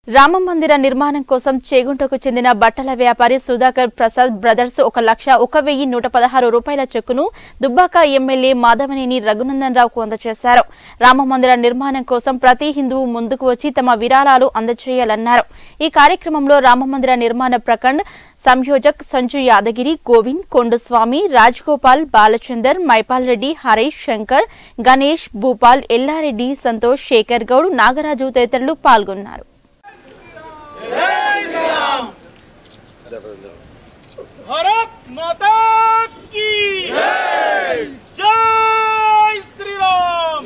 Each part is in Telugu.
రామ మందిర నిర్మాణం కోసం చేగుంటకు చెందిన బట్టల వ్యాపారి సుధాకర్ ప్రసాద్ బ్రదర్స్ ఒక లక్ష ఒక వెయ్యి నూట పదహారు రూపాయల చెక్కును దుబ్బాక ఎమ్మెల్యే మాధవనేని రఘునందన్ రావుకు అందజేశారు రామ మందిర నిర్మాణం కోసం ప్రతి హిందువు ముందుకు వచ్చి తమ విరాళాలు అందజేయాలన్నారు ఈ కార్యక్రమంలో రామ మందిర నిర్మాణ ప్రఖండ్ సంయోజక్ సంజు యాదగిరి గోవింద్ కొండస్వామి రాజ్ గోపాల్ బాలచందర్ మైపాల్ రెడ్డి హరీష్ శంకర్ గణేష్ భూపాల్ ఎల్లారెడ్డి సంతోష్ శేఖర్ గౌడ్ నాగరాజు తదితరులు పాల్గొన్నారు भारत माता की जय श्री राम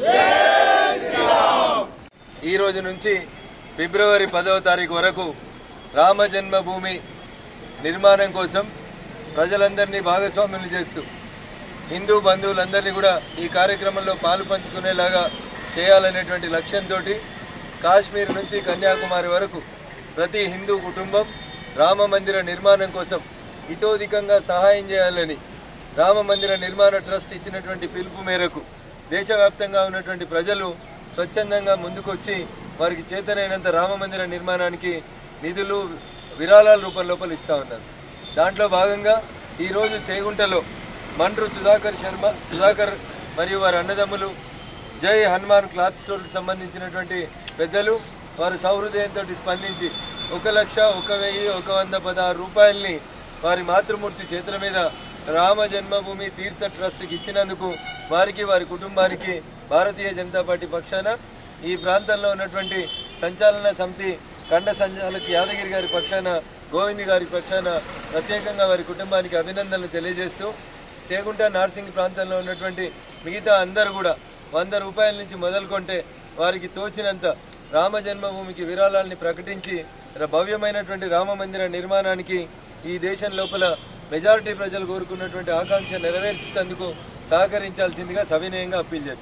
ఈ రోజు నుంచి ఫిబ్రవరి పదవ తారీఖు వరకు రామ జన్మభూమి నిర్మాణం కోసం ప్రజలందరినీ భాగస్వాములు చేస్తూ హిందూ బంధువులందరినీ కూడా ఈ కార్యక్రమంలో పాలు పంచుకునేలాగా చేయాలనేటువంటి లక్ష్యంతో కాశ్మీర్ నుంచి కన్యాకుమారి వరకు ప్రతి హిందూ కుటుంబం రామ మందిర నిర్మాణం కోసం ఇతోధికంగా సహాయం చేయాలని రామ మందిర నిర్మాణ ట్రస్ట్ ఇచ్చినటువంటి పిలుపు మేరకు దేశవ్యాప్తంగా ఉన్నటువంటి ప్రజలు స్వచ్ఛందంగా ముందుకొచ్చి వారికి చేతనైనంత రామ మందిర నిర్మాణానికి నిధులు విరాళాల రూపం లోపల ఇస్తా ఉన్నారు దాంట్లో భాగంగా ఈరోజు చేగుంటలో మండ్రు సుధాకర్ శర్మ సుధాకర్ మరియు వారి అన్నదమ్ములు జై హనుమాన్ క్లాత్ స్టోర్కి సంబంధించినటువంటి పెద్దలు వారు సౌహృదయంతో స్పందించి ఒక లక్ష ఒక వెయ్యి ఒక వంద పదహారు రూపాయల్ని వారి మాతృమూర్తి చేతుల మీద రామ జన్మభూమి తీర్థ ట్రస్ట్కి ఇచ్చినందుకు వారికి వారి కుటుంబానికి భారతీయ జనతా పార్టీ పక్షాన ఈ ప్రాంతంలో ఉన్నటువంటి సంచాలన సమితి కండ సంచాలక్ యాదగిరి గారి పక్షాన గోవింద్ గారి పక్షాన ప్రత్యేకంగా వారి కుటుంబానికి అభినందనలు తెలియజేస్తూ చేగుంట నార్సింగ్ ప్రాంతంలో ఉన్నటువంటి మిగతా అందరూ కూడా వంద రూపాయల నుంచి మొదలుకొంటే వారికి తోచినంత రామ జన్మభూమికి విరాళాలని ప్రకటించి ర- భవ్యమైనటువంటి రామ మందిర నిర్మాణానికి ఈ దేశం లోపల మెజారిటీ ప్రజలు కోరుకున్నటువంటి ఆకాంక్ష నెరవేర్చేందుకు సహకరించాల్సిందిగా సవినయంగా అప్పీల్ చేస్తారు